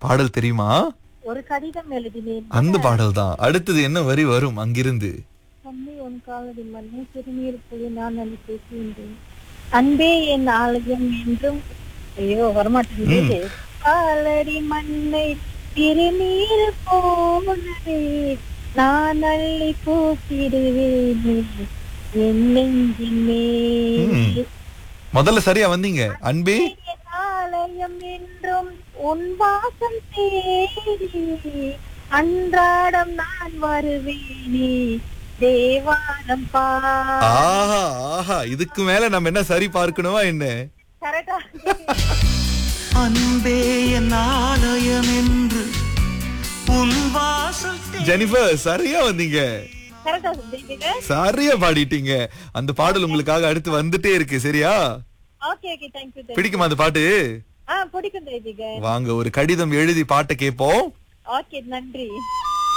பாடல் தெரியுமா ஒரு கடிதம் எழுதினேன் அந்த பாடல் தான் அடுத்தது என்ன வரி வரும் அங்கிருந்து தம்பி உன் காலடி மண்ணை சிறுநீர் போய் நான் அதை பேசுகின்றேன் அன்பே என் ஆலயம் என்றும் ஐயோ வரமாட்டேங்குது காலடி மண்ணை திருநீர் போனதே நான் அள்ளி பூத்திடுவேன் என் நெஞ்சின் மேல் முதல்ல சரியா வந்தீங்க அன்பே என் ஆலயம் என்றும் உன் வாசம் தேடி அன்றாடம் நான் வருவேனே தேவாரம் பா ஆஹா ஆஹா இதுக்கு மேல நம்ம என்ன சரி பார்க்கணுமா என்ன கரெக்டா அன்பே என் ஆலயம் என்று உன் வாசல் தே- ஜெனிஃபர் சரியா வந்தீங்க கரெக்டா சொல்லிட்டீங்க சரியா பாடிட்டீங்க அந்த பாடல் உங்களுக்காக அடுத்து வந்துட்டே இருக்கு சரியா ஓகே ஓகே தேங்க்யூ பிடிக்குமா அந்த பாட்டு ஆ பிடிக்கும் தேவிக வாங்க ஒரு கடிதம் எழுதி பாட்டை கேட்போம் ஓகே நன்றி